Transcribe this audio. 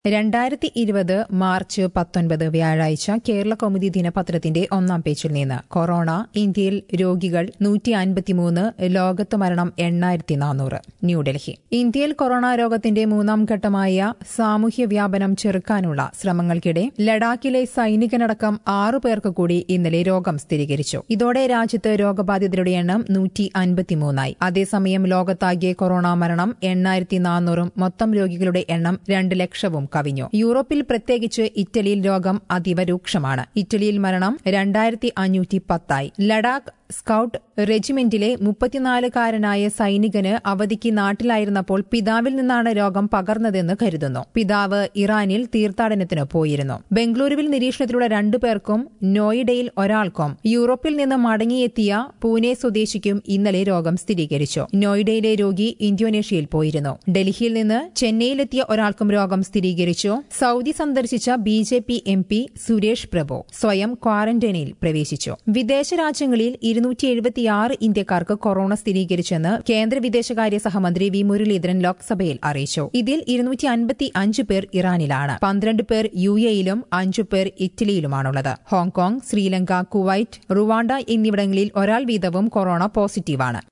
രണ്ടായിരത്തി ഇരുപത് മാർച്ച് പത്തൊൻപത് വ്യാഴാഴ്ച കേരള കൗമുദി ദിനപത്രത്തിന്റെ ഒന്നാം പേജിൽ നിന്ന് കൊറോണ ഇന്ത്യയിൽ രോഗികൾ നൂറ്റി അൻപത്തിമൂന്ന് ലോകത്ത് മരണം എണ്ണായിരത്തി നാനൂറ് ന്യൂഡൽഹി ഇന്ത്യയിൽ കൊറോണ രോഗത്തിന്റെ മൂന്നാം ഘട്ടമായ സാമൂഹ്യ വ്യാപനം ചെറുക്കാനുള്ള ശ്രമങ്ങൾക്കിടെ ലഡാക്കിലെ സൈനികനടക്കം ആറു പേർക്ക് കൂടി ഇന്നലെ രോഗം സ്ഥിരീകരിച്ചു ഇതോടെ രാജ്യത്ത് രോഗബാധിതരുടെ എണ്ണം നൂറ്റി അൻപത്തിമൂന്നായി അതേസമയം ലോകത്താകെ കൊറോണ മരണം എണ്ണായിരത്തി നാനൂറും മൊത്തം രോഗികളുടെ എണ്ണം രണ്ട് ലക്ഷവും കവിഞ്ഞു യൂറോപ്പിൽ പ്രത്യേകിച്ച് ഇറ്റലിയിൽ രോഗം അതീവ രൂക്ഷമാണ് ഇറ്റലിയിൽ മരണം രണ്ടായിരത്തി അഞ്ഞൂറ്റി പത്തായി ലഡാക്ക് സ്കൌട്ട് റെജിമെന്റിലെ മുപ്പത്തിനാലുകാരനായ സൈനികന് അവധിക്ക് നാട്ടിലായിരുന്നപ്പോൾ പിതാവിൽ നിന്നാണ് രോഗം പകർന്നതെന്ന് കരുതുന്നു പിതാവ് ഇറാനിൽ തീർത്ഥാടനത്തിന് പോയിരുന്നു ബംഗളൂരുവിൽ നിരീക്ഷണത്തിലുള്ള രണ്ടു പേർക്കും നോയിഡയിൽ ഒരാൾക്കും യൂറോപ്പിൽ നിന്ന് മടങ്ങിയെത്തിയ പൂനെ സ്വദേശിക്കും ഇന്നലെ രോഗം സ്ഥിരീകരിച്ചു നോയിഡയിലെ രോഗി ഇന്തോനേഷ്യയിൽ പോയിരുന്നു ഡൽഹിയിൽ നിന്ന് ചെന്നൈയിലെത്തിയ ഒരാൾക്കും രോഗം സ്ഥിരീകരിച്ചു സൌദി സന്ദർശിച്ച B J P M P Suresh Prabhu സ്വയം ക്വാറന്റൈനിൽ പ്രവേശിച്ചു വിദേശ രാജ്യങ്ങളിൽ ഇരുന്നൂറ്റി എഴുപത്തിയാറ് ഇന്ത്യക്കാർക്ക് കൊറോണ സ്ഥിരീകരിച്ചെന്ന് കേന്ദ്ര വിദേശകാര്യ സഹമന്ത്രി വി മുരളീധരൻ ലോക്സഭയിൽ അറിയിച്ചു ഇതിൽ ഇരുന്നൂറ്റി അൻപത്തി അഞ്ച് പേർ ഇറാനിലാണ് പന്ത്രണ്ട് പേർ യു എയിലും അഞ്ചു പേർ ഇറ്റലിയിലുമാണുള്ളത് ഹോങ്കോങ് ശ്രീലങ്ക കുവൈറ്റ് റുവാണ്ട എന്നിവിടങ്ങളിൽ ഒരാൾ വീതവും കൊറോണ പോസിറ്റീവാണ്